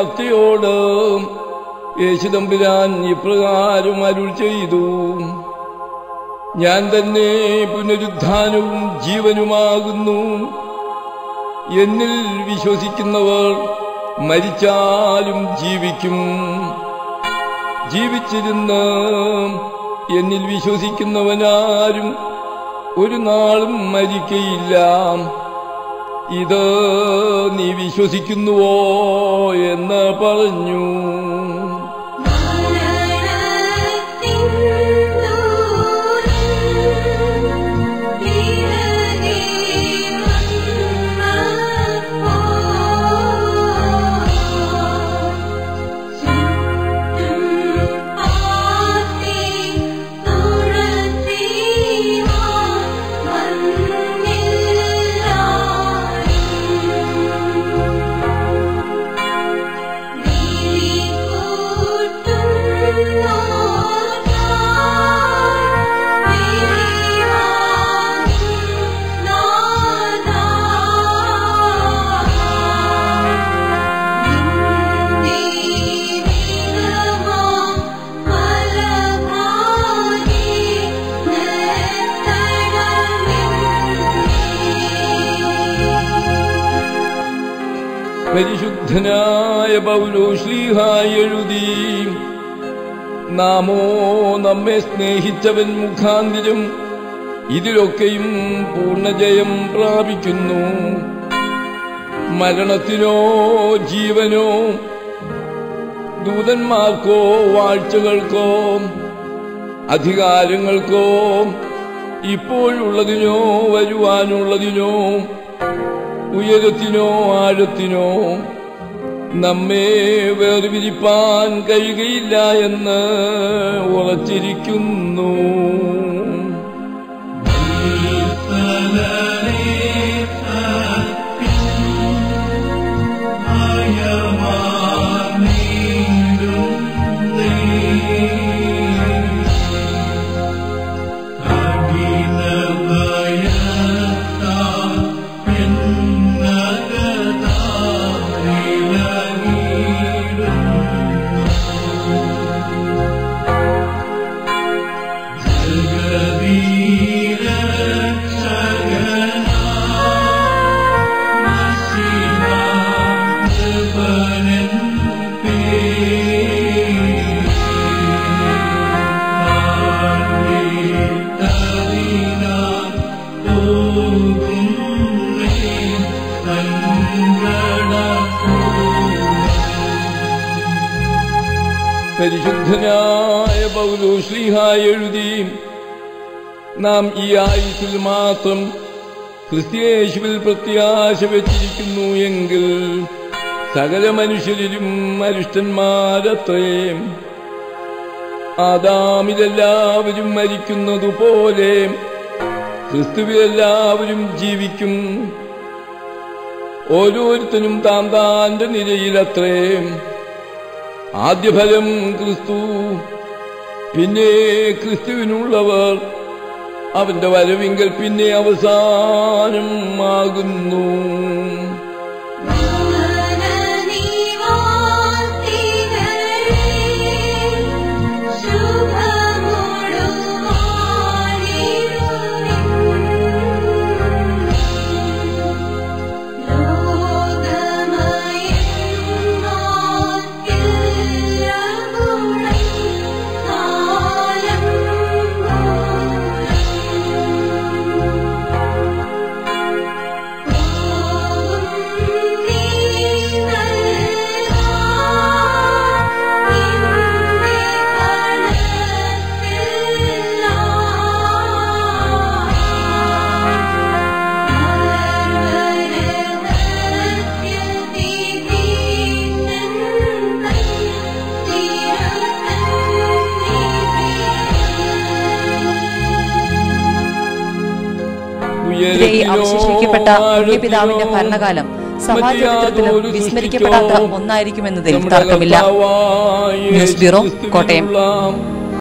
ഭക്തിയോട് യേശുദമ്പുരാൻ ഇപ്രകാരം അരുൾ ചെയ്തു ഞാൻ തന്നെ പുനരുദ്ധാനവും ജീവനുമാകുന്നു എന്നിൽ വിശ്വസിക്കുന്നവർ മരിച്ചാലും ജീവിക്കും ജീവിച്ചിരുന്ന് എന്നിൽ വിശ്വസിക്കുന്നവനാരും ഒരു നാളും മരിക്കയില്ല ഇത് നീ വിശ്വസിക്കുന്നുവോ എന്ന് പറഞ്ഞു മരണത്തിൻ ദൂരം ഇറങ്ങി വന്നപ്പോൾ ചുറ്റും പാർത്തി തുഴത്തിവാൻ വന്നില്ലാരും പരിശുദ്ധനായ പൗലോശ്ലീഹായി എഴുതി നാമോ നമ്മെ സ്നേഹിച്ചവൻ മുഖാന്തിരം ഇതിലൊക്കെയും പൂർണ്ണജയം പ്രാപിക്കുന്നു മരണത്തിനോ ജീവനോ ദൂതന്മാർക്കോ വാഴ്ചകൾക്കോ അധികാരങ്ങൾക്കോ ഇപ്പോഴുള്ളതിനോ വരുവാനുള്ളതിനോ ഉയരത്തിനോ ആഴത്തിനോ നമ്മെ വേർപിരിപ്പാൻ കഴിയുകയില്ല എന്ന് ഉറച്ചിരിക്കുന്നു പരിശുദ്ധനായ പൗലോശ്ലീഹായി എഴുതി നാം ഈ ആയുസിൽ മാത്രം ക്രിസ്ത്യേശുവിൽ പ്രത്യാശ വെച്ചിരിക്കുന്നു എങ്കിൽ സകല മനുഷ്യരിലും അരിഷ്ടന്മാരത്രേ ആദാമിലെല്ലാവരും മരിക്കുന്നതുപോലെ ക്രിസ്തുവിലെല്ലാവരും ജീവിക്കും ഓരോരുത്തരും താൻ താന്റെ നിലയിലത്രേ ആദ്യഫലം ക്രിസ്തു പിന്നെ ക്രിസ്തുവിനുള്ളവർ അവന്റെ വരവിങ്കൽ പിന്നെ അവസാനം ആകുന്നു ഇതിലെ അവശേഷിക്കപ്പെട്ട പുണ്യപിതാവിന്റെ ഭരണകാലം സഭാചരിത്രത്തിലും വിസ്മരിക്കപ്പെടാത്ത ഒന്നായിരിക്കുമെന്നതിൽ തർക്കമില്ല ന്യൂസ് ബ്യൂറോ കോട്ടയം